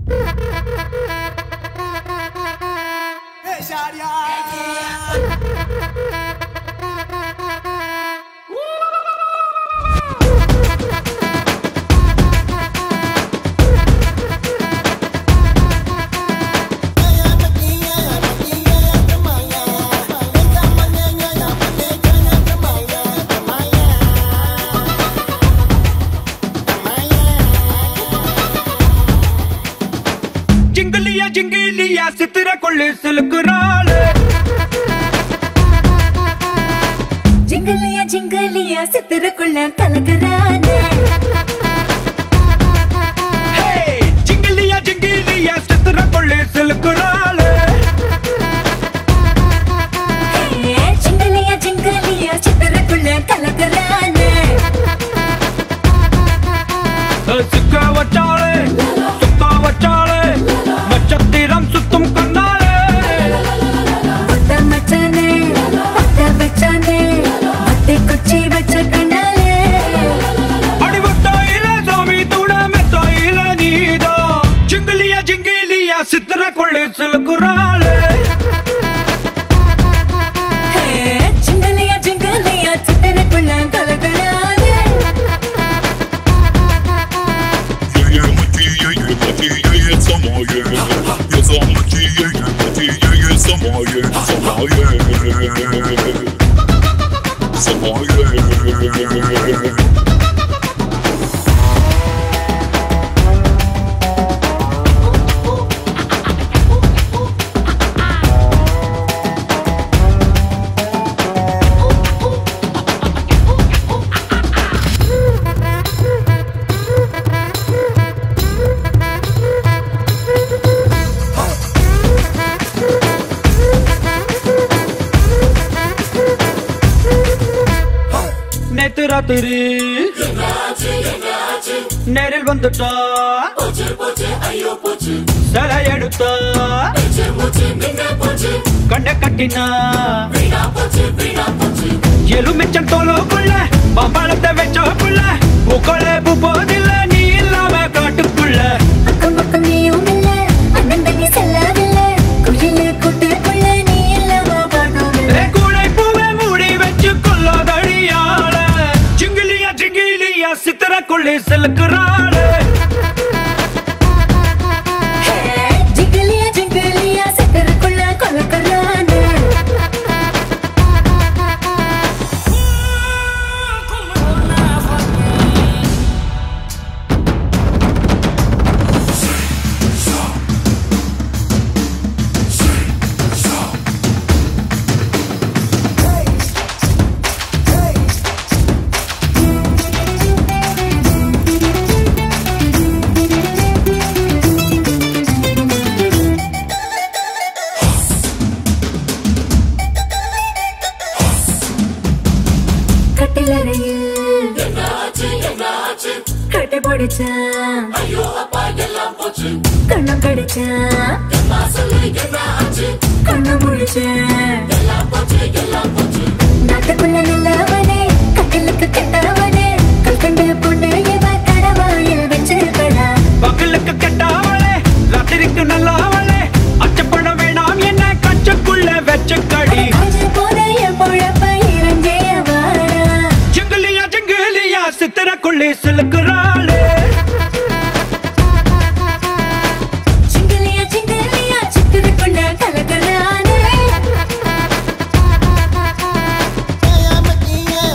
ஜிங்கிலியா ஜிங்கிலியா சித்திர கொள்ளு சிலுக்குறாள் ஜிங்கலியா ஜிங்கலியா சித்திரக்குள்ள கலக்குறானே ஹே ஜிங்கிலியா ஜிங்கிலியா சித்திர கொள்ளு சிலுக்குறாள் ஏ, ஜிங்கலியா ஜிங்கலியா சித்திரக்குள்ள கலக்குறானே சிக்க வச்சாளே சுத்த வச்சாளே நட்சத்திரம் சுத்தும் கண்ணாளே ஒத்த மச்சானே ஒத்த வச்சானே ஒத்தை குச்சி வச்ச கண்ணாலே அடிவட்டாயில சாமி தூட மெத்தாயில நீதா ஜிங்கிலியா ஜிங்கிலியா சித்திர கொள்ளு சிலுக்குறாள் ஏ, ஜிங்கலியா ஜிங்கலியா சித்திரக்குள்ள கலக்குறானே நேத்து ராத்திரி நேரில் வந்துட்டா சிலை எடுத்தா கண்ட கட்டினா எலுமிச்சம் தோலுக்குள்ள பம்பளத்தை வச்சோக்குள்ள பூக்கள பூ போதில்ல நீ இல்லாம காட்டுக்குள்ள அக்கம் பக்கம் நீயும் இல்ல அண்ணன் தண்ணி செல்லவில்ல குயில கூட்டுக்குள்ள நீ இல்லாம பாடும் ஏ கூடை பூவை மூடி வச்சு கொள்ளாதடியாள ஜிங்கிலியா ஜிங்கிலியா சித்திரக்குள்ளே செலுக்குறாளே ஜிங்கலியா ஜிங்கலியா சித்திரக்குள்ள கலக்குறானே கட்டிலறையில் கட்டை போடுச்சான் கண்ணம் கடிச்சான் கண்ணம் முழிச்சான் நாட்டுக்குள்ள நல்லவனே கட்டிலுக்கு கெட்டவனே கல்கண்டு பொண்ணு இவ கடவாயில் வச்சிருக்கடா பகலுக்கு கெட்டாவளே ராத்திரிக்கு நல்லாவளே அச்சப்பட வேணாம் என்ன கச்சக்குள்ள வச்ச கடி கொஞ்சம் போத என் பொழப்ப இறங்கிய வாடா ஜிங்கிலியா ஜிங்கிலியா சித்திரக்குள்ளே சிலுக்குறாளே சிங்கலியா சிங்கலியா சித்திரக்குள்ள கலக்குறானே Yeah,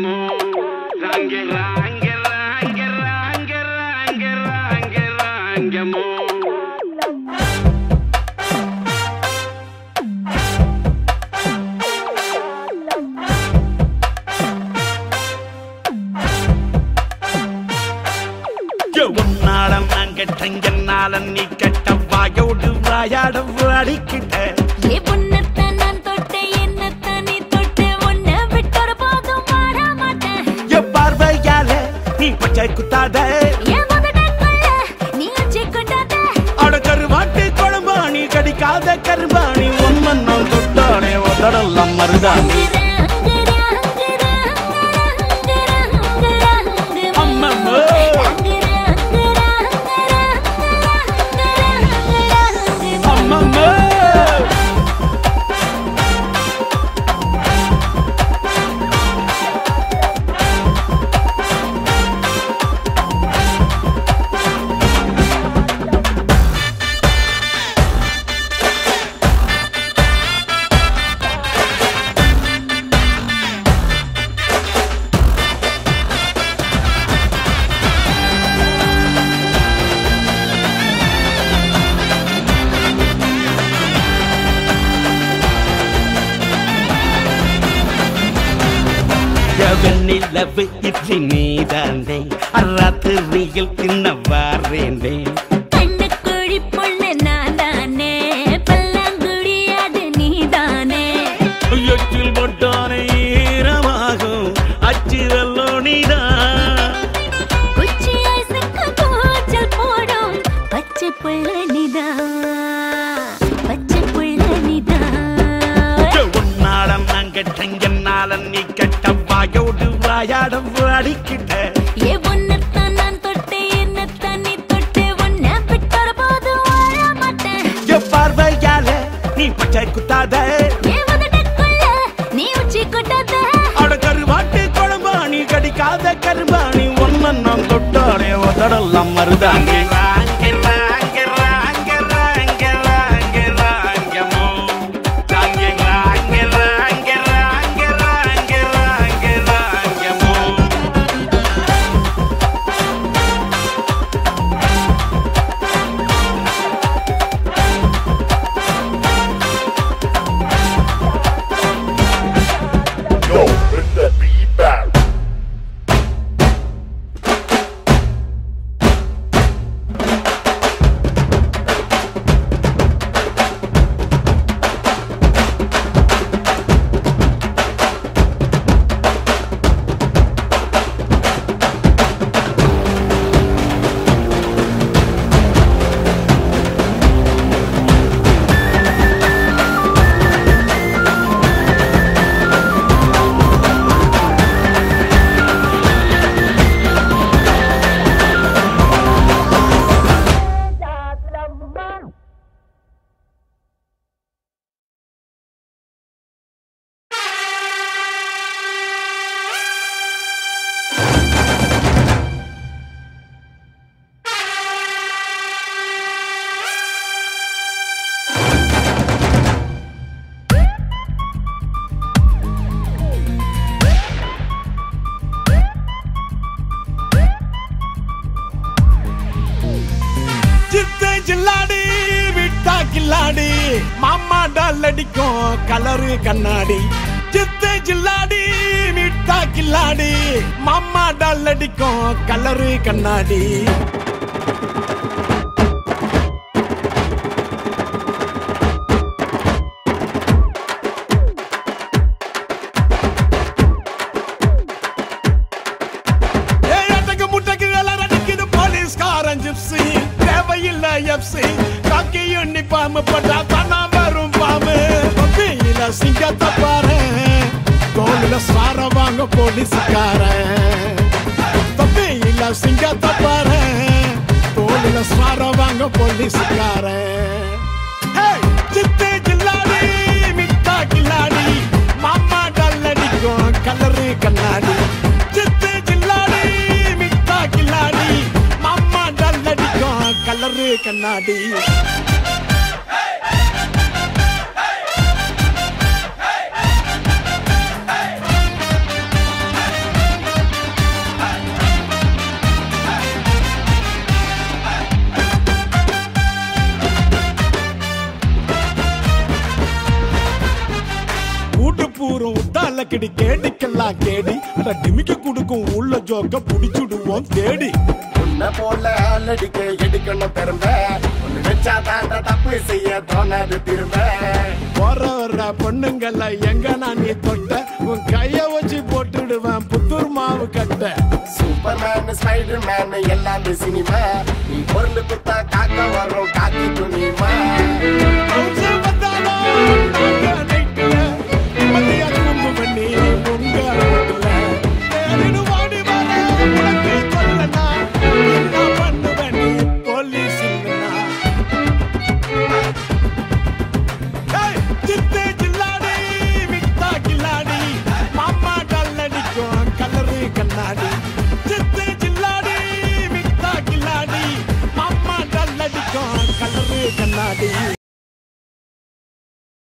ராங்கமோ ராங்க ராங்க ராங்க ராங்க ராங்க ராங்க ராங்கமோ உன்னால நாங்க தங்கனால நீ கட்ட வாயோடு வாயாட வாடிக்கிட்ட ஏ பொண்ணத்தான் நான் தொட்டேன், என்னத்தான் நீ தொட்ட, உன்னை விட்டொரு போதும் வாழ மாட்டேன். என் பார்வையால நீ பச்சை குத்தாத என் உதடுக்குள்ள நீ வச்சு கொண்டாத. அட கருவாட்டு குழம்பாணி கடிக்காத கரும்பாணி ஒன்னு நான் தொட்டானே உதடெல்லாம் மருதாணி அங்குற, அங்குற, அங்குற, அங்குற, அங்குற, அம்மம்மோ. அங்குற, அங்குற, அங்குற, அங்குற, அங்குற, அம்மம்மா வெண்ணிலவு இட்லி நீதாண்டே அராத்திரியில் தின்ன வாரேண்டே கண்ணுக்குழி பொண்ணு நான்தானே, பல்லாங்குழி அது நீதானே. எச்சில் பொட்டானை ஈரமாகும் அச்சு வெள்ளோனிதான் குச்சி ஐசுக்கு கூச்சல் போடும், பச்சை புள்ள நீதான், பச்சை புள்ள நீதான். உன்னால நாங்க தங்கனால நீ கட்ட வாயோடு வாயாட வாடிக்கிட்ட ஏ உன்னைத்தான் நான் தொட்டேன், என்னத்தான் நீ தொட்ட, உன்னை விட்டொரு போதும் வாழ மாட்டேன். என் பார்வையால நீ பச்சை குத்தாத என் உதடுக்குள்ள நீ வச்சு கொண்டாத. அட கருவாட்டு குழம்பாணி கடிக்காத கரும்பாணி ஒன்னு நான் தொட்டானே உதடெல்லாம் மருதாங்க Yo, bring that beat back. சித்தை ஜில்லாடி விட்டா கில்லாடி மாமா டால் அடிக்கும் கலரு கண்ணாடி சித்தை ஜில்லாடி விட்டா கில்லாடி மாமா டால் அடிக்கும் கலரு கண்ணாடி ஏய், அடக்கு முட்டைக்கு எல்லாம் அடிக்குது போலீஸ்காரன் ஜிப்ஸி தேவையில்லை எப்சி காக்கி யூனிஃபார்ம் போட்டா தானா வரும் பாம்பு தொப்பியில சிங்கத்தை பாரு தோல்ல சார வாங்க போலீஸ்காரன் தொப்பியில சிங்கத்தை பாரு தோல்ல சார வாங்க போலீஸ்காரன் ஹேய், சித்து கில்லாடி மிட்டா கில்லாடி மாமா டல்லடிக்கும் கலரு கண்ணாடி சித்து கில்லாடி மிட்டா கில்லாடி மாமா டல்லடிக்கும் கலரு கண்ணாடி தாக்கிடி கேடிக்கெல்லாம் கேடி அட டிமிக்க குடுக்கும் உள்ள ஜோக்க புடிச்சுடுவோம் தேடி உன்னை போல ஆளடிக்க எடுக்கணும் பெரும்ப ஒண்ணு வச்சா தாண்ட தப்பு செய்ய தோணாது திரும்ப போற வர்ற பொண்ணுங்கள எங்க நான் நீ தொட்ட உன் கைய வச்சு போட்டுடுவேன் புத்தூர் மாவு கட்ட சூப்பர் மேன் ஸ்பைடர் மேன் எல்லாமே சினிமா நீ பொருள் குத்தா காக்க வரும் காக்கி துணிமா அவுசே வந்தாலும் நாங்க நைட்டுல மதிய கும்பு பண்ணி உங்க வீட்டுல தேடிடு வாடி வர உனக்கு சொல்லனா என்ன பண்ணுவேன் நீ போலீஸ் இல்லனா ஏய், சித்து ஜில்லாடி, வித்தா கில்லாடி, மாமா கல்லடிக்கும் கலரு கண்ணாடி. சித்து ஜில்லாடி, வித்தா கில்லாடி, மாமா கல்லடிக்கும் கலரு கண்ணாடி